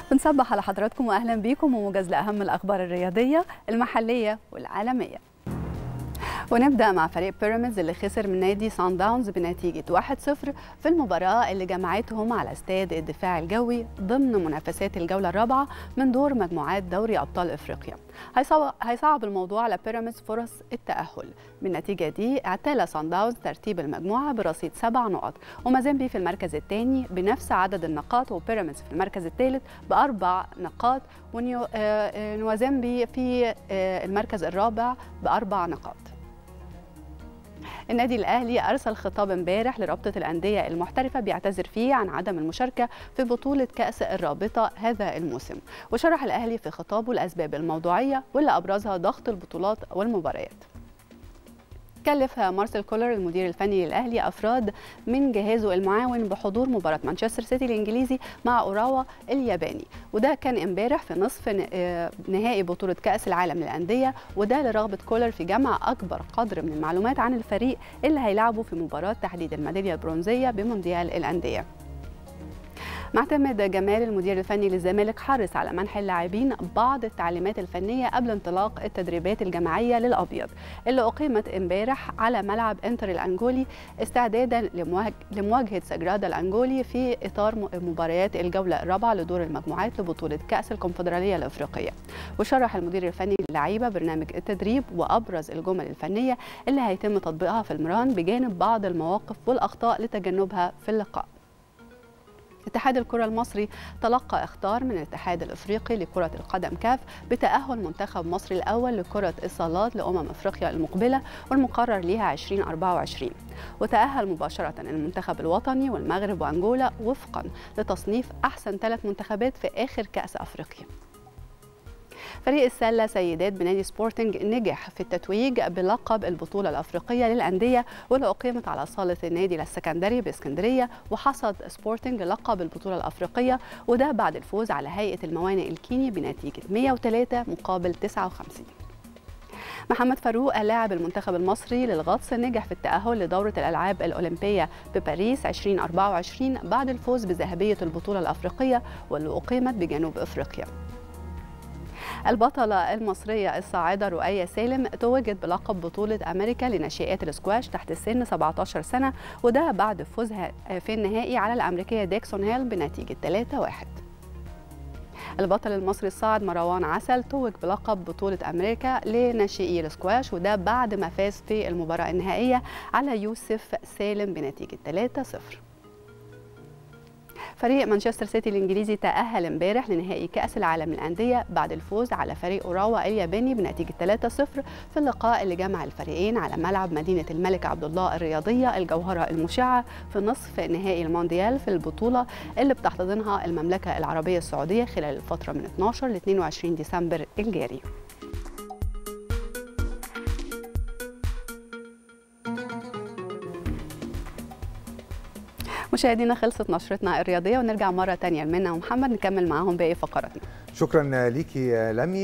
بنصبح على حضراتكم واهلا بيكم وموجز لاهم الاخبار الرياضيه المحليه والعالميه ونبدا مع فريق بيراميدز اللي خسر من نادي سان داونز بنتيجه 1-0 في المباراه اللي جمعتهم على استاد الدفاع الجوي ضمن منافسات الجوله الرابعه من دور مجموعات دوري ابطال افريقيا هيصعب الموضوع على بيراميدز فرص التاهل بالنتيجه دي اعتلى سان داونز ترتيب المجموعه برصيد سبع نقط ومازيمبي في المركز الثاني بنفس عدد النقاط وبيراميدز في المركز الثالث باربع نقاط ونوازيمبي في المركز الرابع باربع نقاط النادي الاهلي ارسل خطاب امبارح لرابطه الانديه المحترفه بيعتذر فيه عن عدم المشاركه في بطوله كاس الرابطه هذا الموسم وشرح الاهلي في خطابه الاسباب الموضوعيه واللي ابرزها ضغط البطولات والمباريات كلف مارسيل كولر المدير الفني للاهلي افراد من جهازه المعاون بحضور مباراه مانشستر سيتي الانجليزي مع اوراوا الياباني وده كان امبارح في نصف نهائي بطوله كاس العالم للانديه وده لرغبه كولر في جمع اكبر قدر من المعلومات عن الفريق اللي هيلعبه في مباراه تحديد الميداليه البرونزيه بمونديال الانديه معتمد جمال المدير الفني للزمالك حرص على منح اللاعبين بعض التعليمات الفنيه قبل انطلاق التدريبات الجماعيه للابيض اللي اقيمت امبارح على ملعب انتر الانجولي استعدادا لمواجهه سجرادا الانجولي في اطار مباريات الجوله الرابعه لدور المجموعات لبطوله كاس الكونفدراليه الافريقيه وشرح المدير الفني للعيبه برنامج التدريب وابرز الجمل الفنيه اللي هيتم تطبيقها في المران بجانب بعض المواقف والاخطاء لتجنبها في اللقاء اتحاد الكرة المصري تلقى اخطار من الاتحاد الافريقي لكرة القدم كاف بتأهل منتخب مصر الاول لكرة الصالات لأمم افريقيا المقبلة والمقرر لها 2024 وتأهل مباشرة المنتخب الوطني والمغرب وانجولا وفقا لتصنيف احسن ثلاث منتخبات في اخر كأس افريقيا فريق السلة سيدات بنادي سبورتنج نجح في التتويج بلقب البطولة الأفريقية للأندية واللي أقيمت على صالة النادي السكندري باسكندرية وحصد سبورتنج لقب البطولة الأفريقية وده بعد الفوز على هيئة الموانئ الكيني بنتيجة 103 مقابل 59 محمد فاروق لاعب المنتخب المصري للغطس نجح في التأهل لدورة الألعاب الأولمبية بباريس 2024 بعد الفوز بذهبية البطولة الأفريقية واللي أقيمت بجنوب أفريقيا البطلة المصرية الصاعدة رؤية سالم توجت بلقب بطولة أمريكا لناشئات السكواش تحت السن 17 سنة وده بعد فوزها في النهائي على الأمريكية ديكسون هيل بنتيجة 3-1 البطل المصري الصاعد مروان عسل توج بلقب بطولة أمريكا لناشئي السكواش وده بعد ما فاز في المباراة النهائية على يوسف سالم بنتيجة 3-0 فريق مانشستر سيتي الانجليزي تاهل امبارح لنهائي كاس العالم للانديه بعد الفوز على فريق اوراوا الياباني بنتيجه 3-0 في اللقاء اللي جمع الفريقين على ملعب مدينه الملك عبد الله الرياضيه الجوهره المشعه في نصف نهائي المونديال في البطوله اللي بتحتضنها المملكه العربيه السعوديه خلال الفتره من 12 ل 22 ديسمبر الجاري مشاهدينا خلصت نشرتنا الرياضيه ونرجع مره تانية لمنى ومحمد نكمل معاهم باقي فقراتنا شكرا ليكي لمي